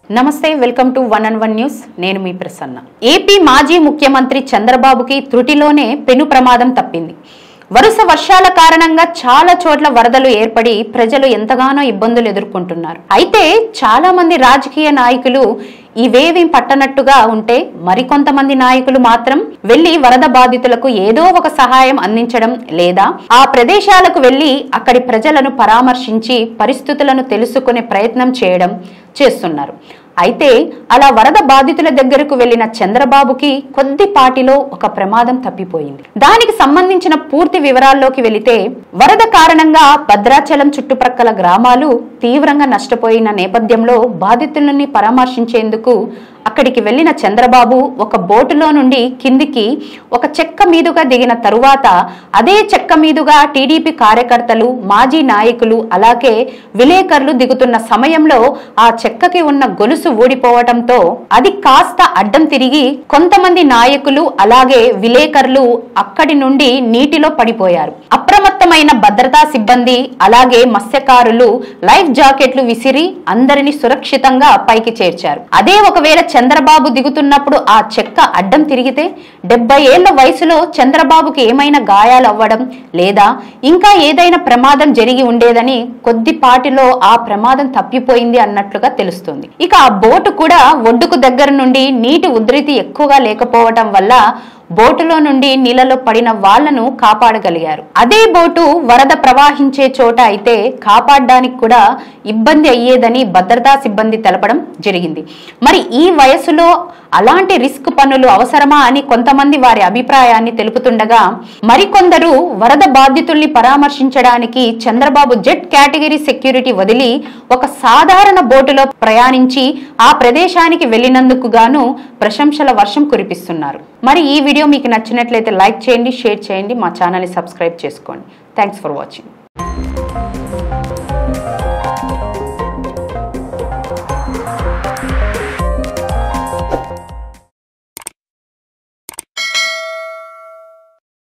నమస్తే welcome to one and one news నేను మీ ప్రసన్న ఏపీ మాజీ ముఖ్యమంత్రి చంద్రబాబుకి త్రుటిలోనే పెను ప్రమాదం తప్పింది వరుస వర్షాల కారణంగా చాలా చోట్ల వరదలు ఏర్పడి ప్రజలు ఎంతగానో ఇబ్బందులు ఎదుర్కొంటున్నారు అయితే చాలా మంది రాజకీయ నాయకులు ఇవేవి పట్టనట్టుగా ఉంటే మరికొంతమంది నాయకులు మాత్రం వెళ్లి వరద బాధితులకు ఏదో ఒక సహాయం అందించడం లేదా ఆ ప్రదేశాలకు వెళ్లి అక్కడి ప్రజలను పరామర్శించి పరిస్థితులను తెలుసుకునే ప్రయత్నం చేయడం చేస్తున్నారు అయితే అలా వరద బాధితుల దగ్గరకు వెళ్లిన చంద్రబాబుకి కొద్దిపాటిలో ఒక ప్రమాదం తప్పిపోయింది దానికి సంబంధించిన పూర్తి వివరాల్లోకి వెళితే వరద కారణంగా భద్రాచలం చుట్టుప్రక్కల గ్రామాలు తీవ్రంగా నష్టపోయిన నేపథ్యంలో బాధితులని పరామర్శించేందుకు అక్కడికి వెళ్లిన చంద్రబాబు ఒక బోటులో నుండి కిందికి ఒక చెక్క మీదుగా దిగిన తరువాత అదే చెక్క మీదుగా టీడీపీ కార్యకర్తలు మాజీ నాయకులు అలాగే విలేకరులు దిగుతున్న సమయంలో ఆ చెక్కకి ఉన్న గొలుసు ఊడిపోవటంతో అది కాస్త అడ్డం తిరిగి కొంతమంది నాయకులు అలాగే విలేకరులు అక్కడి నుండి నీటిలో పడిపోయారు అప్రమత్తమైన భద్రతా సిబ్బంది అలాగే మత్స్యకారులు లైఫ్ జాకెట్లు విసిరి అందరిని సురక్షితంగా పైకి చేర్చారు అదే ఒకవేళ చంద్రబాబు దిగుతున్నప్పుడు ఆ చెక్క అడ్డం తిరిగితే డెబ్బై ఏళ్ల వయసులో చంద్రబాబుకి ఏమైనా గాయాలు అవ్వడం లేదా ఇంకా ఏదైనా ప్రమాదం జరిగి ఉండేదని కొద్దిపాటిలో ఆ ప్రమాదం తప్పిపోయింది అన్నట్లుగా తెలుస్తుంది ఇక ఆ బోటు కూడా ఒడ్డుకు దగ్గర నుండి నీటి ఉధృతి ఎక్కువగా లేకపోవడం వల్ల బోటులో నుండి నీళ్ళలో పడిన వాళ్లను కాపాడగలిగారు అదే బోటు వరద ప్రవాహించే చోట అయితే కాపాడడానికి కూడా ఇబ్బంది అయ్యేదని భద్రతా సిబ్బంది తెలపడం జరిగింది మరి ఈ వయసులో అలాంటి రిస్క్ పనులు అవసరమా అని కొంతమంది వారి అభిప్రాయాన్ని తెలుపుతుండగా మరికొందరు వరద బాధితుల్ని పరామర్శించడానికి చంద్రబాబు జెట్ కేటగిరీ సెక్యూరిటీ వదిలి ఒక సాధారణ బోటులో ప్రయాణించి ఆ ప్రదేశానికి వెళ్ళినందుకు గాను ప్రశంసల వర్షం కురిపిస్తున్నారు మరి ఈ వీడియో మీకు నచ్చినట్లయితే లైక్ చేయండి షేర్ చేయండి మా ఛానల్ని సబ్స్క్రైబ్ చేసుకోండి థ్యాంక్స్ ఫర్ వాచింగ్